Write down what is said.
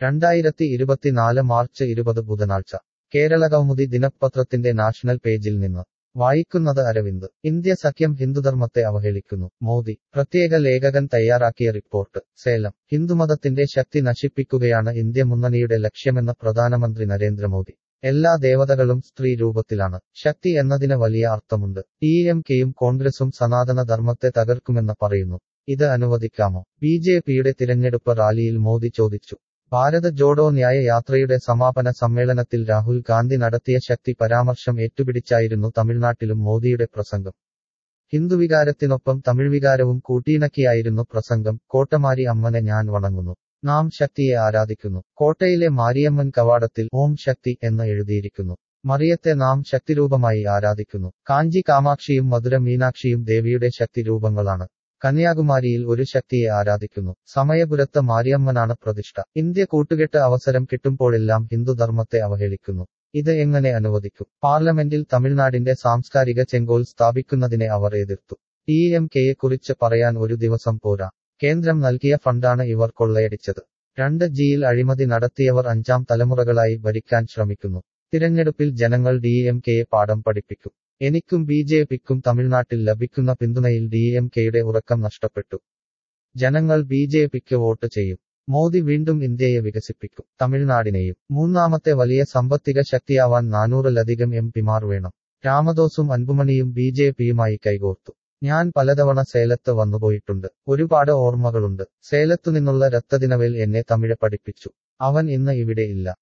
രണ്ടായിരത്തി ഇരുപത്തിനാല് മാർച്ച് ഇരുപത് ബുധനാഴ്ച കേരള കൗമുദി ദിനപത്രത്തിന്റെ നാഷണൽ പേജിൽ നിന്ന് വായിക്കുന്നത് അരവിന്ദ് ഇന്ത്യ സഖ്യം ഹിന്ദുധർമ്മത്തെ അവഹേളിക്കുന്നു മോദി പ്രത്യേക ലേഖകൻ തയ്യാറാക്കിയ റിപ്പോർട്ട് സേലം ഹിന്ദുമതത്തിന്റെ ശക്തി നശിപ്പിക്കുകയാണ് ഇന്ത്യ മുന്നണിയുടെ ലക്ഷ്യമെന്ന് പ്രധാനമന്ത്രി നരേന്ദ്രമോദി എല്ലാ ദേവതകളും സ്ത്രീ രൂപത്തിലാണ് ശക്തി എന്നതിന് വലിയ അർത്ഥമുണ്ട് ഡി എം കെയും കോൺഗ്രസും സനാതന ധർമ്മത്തെ തകർക്കുമെന്ന് പറയുന്നു ഇത് അനുവദിക്കാമോ ബി ജെ പിയുടെ തിരഞ്ഞെടുപ്പ് റാലിയിൽ മോദി ചോദിച്ചു ഭാരത് ജോഡോ ന്യായ യാത്രയുടെ സമാപന സമ്മേളനത്തിൽ രാഹുൽ ഗാന്ധി നടത്തിയ ശക്തി പരാമർശം ഏറ്റുപിടിച്ചായിരുന്നു തമിഴ്നാട്ടിലും മോദിയുടെ പ്രസംഗം ഹിന്ദുവികാരത്തിനൊപ്പം തമിഴ് വികാരവും കൂട്ടിയിണക്കിയായിരുന്നു പ്രസംഗം കോട്ടമാരി അമ്മനെ ഞാൻ വണങ്ങുന്നു നാം ശക്തിയെ ആരാധിക്കുന്നു കോട്ടയിലെ മാരിയമ്മൻ കവാടത്തിൽ ഓം ശക്തി എന്ന് എഴുതിയിരിക്കുന്നു മറിയത്തെ നാം ശക്തിരൂപമായി ആരാധിക്കുന്നു കാഞ്ചി കാമാക്ഷിയും മധുര മീനാക്ഷിയും ദേവിയുടെ ശക്തി രൂപങ്ങളാണ് കന്യാകുമാരിയിൽ ഒരു ശക്തിയെ ആരാധിക്കുന്നു സമയപുരത്ത് മാരിയമ്മനാണ് പ്രതിഷ്ഠ ഇന്ത്യ കൂട്ടുകെട്ട് അവസരം കിട്ടുമ്പോഴെല്ലാം ഹിന്ദുധർമ്മത്തെ അവഹേളിക്കുന്നു ഇത് എങ്ങനെ അനുവദിക്കും പാർലമെന്റിൽ തമിഴ്നാടിന്റെ സാംസ്കാരിക ചെങ്കോൽ സ്ഥാപിക്കുന്നതിനെ അവർ എതിർത്തു ടി എം കെയെക്കുറിച്ച് പറയാൻ ഒരു ദിവസം പോരാ കേന്ദ്രം നൽകിയ ഫണ്ടാണ് ഇവർ കൊള്ളയടിച്ചത് രണ്ട് ജിയിൽ അഴിമതി നടത്തിയവർ അഞ്ചാം തലമുറകളായി ഭരിക്കാൻ ശ്രമിക്കുന്നു തിരഞ്ഞെടുപ്പിൽ ജനങ്ങൾ ഡി എം കെയെ പാഠം പഠിപ്പിക്കും എനിക്കും ബി ജെ പിക്കും തമിഴ്നാട്ടിൽ ലഭിക്കുന്ന പിന്തുണയിൽ ഡി എം കെയുടെ ഉറക്കം നഷ്ടപ്പെട്ടു ജനങ്ങൾ ബി ജെ പിക്ക് വോട്ട് ചെയ്യും മോദി വീണ്ടും ഇന്ത്യയെ വികസിപ്പിക്കും തമിഴ്നാടിനെയും മൂന്നാമത്തെ വലിയ സാമ്പത്തിക ശക്തിയാവാൻ നാനൂറിലധികം എം പിമാർ വേണം രാമദോസും അൻപുമണിയും ബി ജെ പിയുമായി കൈകോർത്തു ഞാൻ പലതവണ സേലത്ത് വന്നുപോയിട്ടുണ്ട് ഒരുപാട് ഓർമ്മകളുണ്ട് സേലത്തു നിന്നുള്ള രക്തദിനവേൽ എന്നെ തമിഴ് പഠിപ്പിച്ചു അവൻ ഇന്ന് ഇവിടെ ഇല്ല